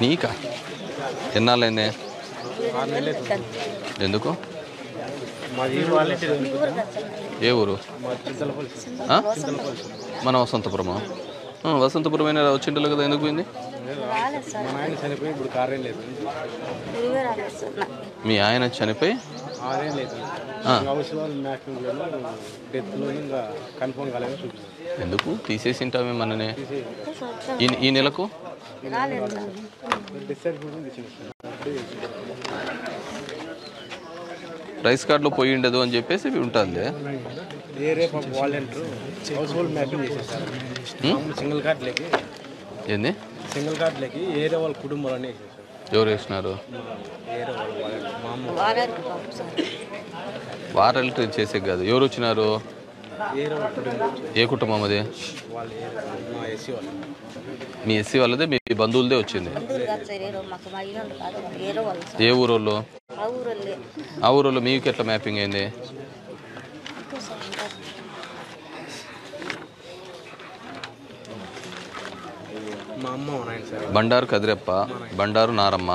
నీకా ఎన్నాళ్ళైంది ఆరు నెలలు అవుతుంది. ఎందుకు మాది ఈ వాళ్ళే ఏ ఊరు మా చింతలపల్లి ఆ? మన వసంతపురమా ఆ, వసంతపురం అయినా వచ్చిండలు కదా ఎందుకు పోయింది మా నాయన చనిపోయి ఇప్పుడు కారేం లేదు మీ ఆయన చనిపోయి ఆరేం లేదు ఆ. హౌస్ వాళ్ళు మ్యాపింగ్లో డెత్లో ఇంకా కన్ఫర్మ్ కాలేదని చూపించారు ఎందుకు తీసేసింటామే మననే ఈ ఈ నెలకు డెత్ సర్టిఫికేట్ ఇచ్చిన రైస్ కార్డులో పోయి ఉండదు అని చెప్పేసి ఇవి ఉంటుంది వేరే పాప వాలంటీర్ హౌస్ హోల్డ్ మ్యాపింగ్ చేసేసారు మామూలు సింగిల్ కార్డులకి ఏంది సింగిల్ కార్డులకి ఏరే వాళ్ళ కుటుంబాలన్నీ వేసేసారు ఎవరు వేసినారు ఏరే వాళ్ళ వాలంటీర్ మా అమ్మ వారాలు చేసే కాదు ఎవరు వచ్చినారు ఏరే వాళ్ళ కుటుంబం ఏ కుటుంబం అది వాళ్ళు ఏరే వాళ్ళు మా ఎస్సీ వాళ్ళు మీ ఎస్సీ వాళ్ళదే మీ బంధువులదే వచ్చింది మాకు మా ఇల్లు కాదు ఏరో వాళ్ళు ఏ ఊరోళ్ళు ఆ ఊరల్లే ఆ ఊరోళ్ళు మీకు ఎట్లా మ్యాపింగ్ అయింది మా అమ్మ మా నాయన సార్ బండారు కదిరెప్ప బండారు నారమ్మ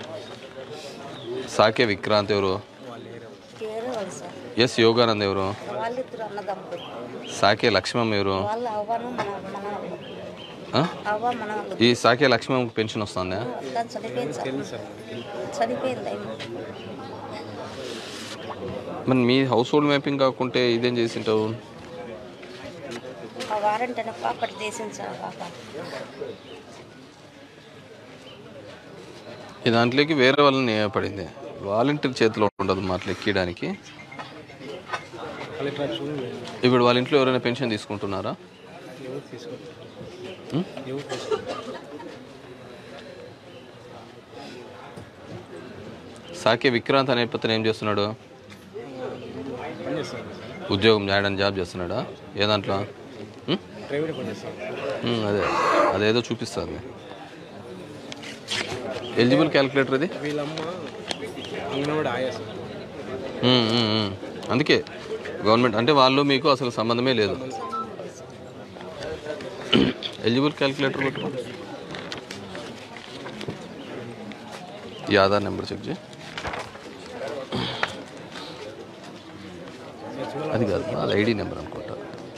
సాకే విక్రాంత్ ఎవరు వాళ్ళు ఏరే వాళ్ళు ఏరో వాళ్ళు సార్ ఎస్ యోగానంద్ ఎవరు వాళ్ళిద్దరు అన్నదమ్ముడు సాకే లక్ష్మమ్మ ఎవరు వాళ్ళ అవ్వను మన మన వాళ్ళు. ఆ? అవ్వ మన వాళ్ళు ఈ సాకే లక్ష్మమ్మకి పెన్షన్ వస్తుందా అట్లా చనిపోయింది సార్ తెలుసు సార్ మనకి చనిపోయింది ఆయన మరి మీ హౌస్ హోల్డ్ మ్యాపింగ్ కాకుంటే ఇదేం చేసింటావు ఆ వారంటీ అనే పాపటి చేసింది సార్ పాప ఈ దాంట్లోకి వేరే వాళ్ళని పడింది వాలంటీర్ చేతిలో ఉండదు మాటలు ఎక్కడానికి కలెక్టర్ ఆఫీస్ కూడా ఇప్పుడు వాళ్ళ ఇంట్లో ఎవరైనా పెన్షన్ తీసుకుంటున్నారా ఎవరు తీసుకుంటారు ఉం? ఎవరు తీసుకుంటారు సాకే విక్రాంత్ అనే పత్రం ఏం చేస్తున్నాడు పని చేస్తాను సార్ ఉద్యోగం చేయడానికి జాబ్ చేస్తున్నాడా ఏ దాంట్లో ఉం? ప్రైవేట్ పని చేస్తాను ఉం, అదే అదేదో చూపిస్తుంది ఎలిజిబుల్ క్యాలిక్యులేటర్ అది వీళ్ళమ్మ అంగన్వాడి ఆయా సార్ ఉం, ఉం, ఉం. అందుకే గవర్నమెంట్ అంటే వాళ్ళు మీకు అసలు సంబంధమే లేదు ఎలిజిబుల్ క్యాలిక్యులేటర్ పెట్టుకో ఈ ఆధార్ నెంబర్ చెక్ చేయి అది కాదు అది ఐడి నెంబర్ అనుకుంటా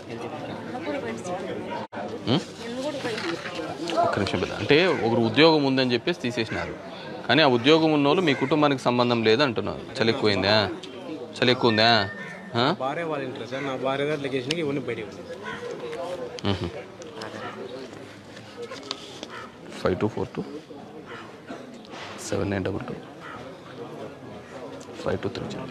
ఉం? ఒక్క నిమిషం పెద్ద అంటే ఒకరు ఉద్యోగం ఉందని చెప్పేసి తీసేసినారు కానీ ఆ ఉద్యోగం ఉన్న వాళ్ళు మీ కుటుంబానికి సంబంధం లేదు అంటున్నారు చలి ఎక్కువైందా చలి ఎక్కువ ఉందా ఆ? భార్య వాళ్ళ ఇంటర్ సార్ నా భార్య గారు లొకేషన్కి ఇవన్నీ బయటికి ఉన్నాయి మ్మ్. Five two four two seven nine double two five two three zero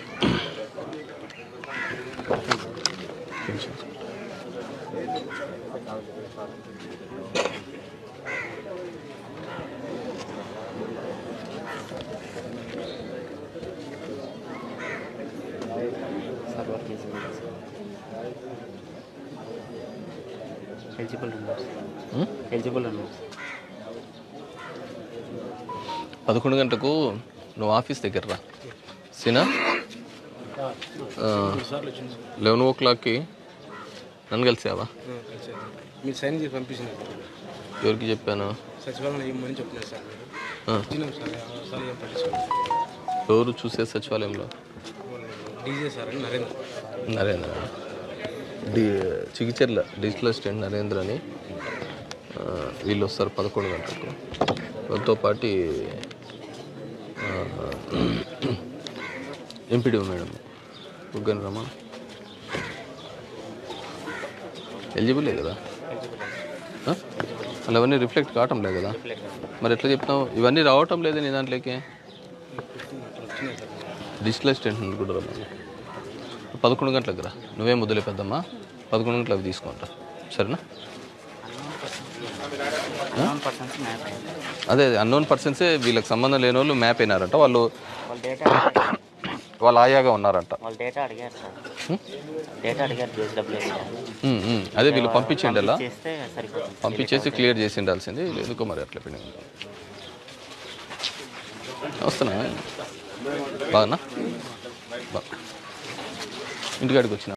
eligible ఉన్నారు మ్మ్? ఎలిజిబుల్ ఉన్నారు పదకొండు గంటలకు నువ్వు ఆఫీస్ దగ్గర రా సీనా సార్లు వచ్చింది సార్ లెవెన్ ఓ క్లాక్కి నన్ను కలిసావా కలిసారు మీరు సైన్ చేసి పంపించినారు సార్ ఎవరికి చెప్పాను సచివాలయం ఇవ్వమని చెప్పినారు సార్ మీరు ఆ. ఇచ్చినాం సార్ సార్ ఏం పట్టించుకోండి ఎవరు చూసే సచివాలయంలో డీజే సార్ అని Narendra Narendra D Chigicherla digital assistant Narendra అని ఆ, వీళ్ళు వస్తారు పదకొండు గంటలకు వాళ్ళతో పాటు ఎంపీడీ మేడం ఉగ్గని రమా ఎలిజిబులే కదా ఆ? అలా అవన్నీ రిఫ్లెక్ట్ కావటం లేదు కదా మరి ఎట్లా చెప్తావు ఇవన్నీ రావటం లేదు నీ దాంట్లోకి వచ్చినాయి సార్ డిజిటల్ అసిస్టెంట్ నుండి కూడా రమ్మని పదకొండు గంటలకు రా నువ్వేం వదిలే పెద్దమ్మా పదకొండు గంటలకు తీసుకుంటా సరేనా అదే అదే అన్నోన్ పర్సన్సే వీళ్ళకి సంబంధం లేని వాళ్ళు మ్యాప్ అయినారంట వాళ్ళు వాళ్ళ డేటా వాళ్ళు ఆయాగా ఉన్నారంట వాళ్ళ డేటా అడిగారు సార్ డేటా అడిగారు జేసీడబ్ల్యూఎస్ ఉమ్, ఉమ్. అదే వీళ్ళు పంపించండి అలా చేస్తే సరిపోతుంది పంపించేసి క్లియర్ చేసి ఉండాల్సింది ఎందుకో మరి అట్లా పెండింగ్ వస్తున్నా బాగున్నా బా ఇంటికాడికి వచ్చిన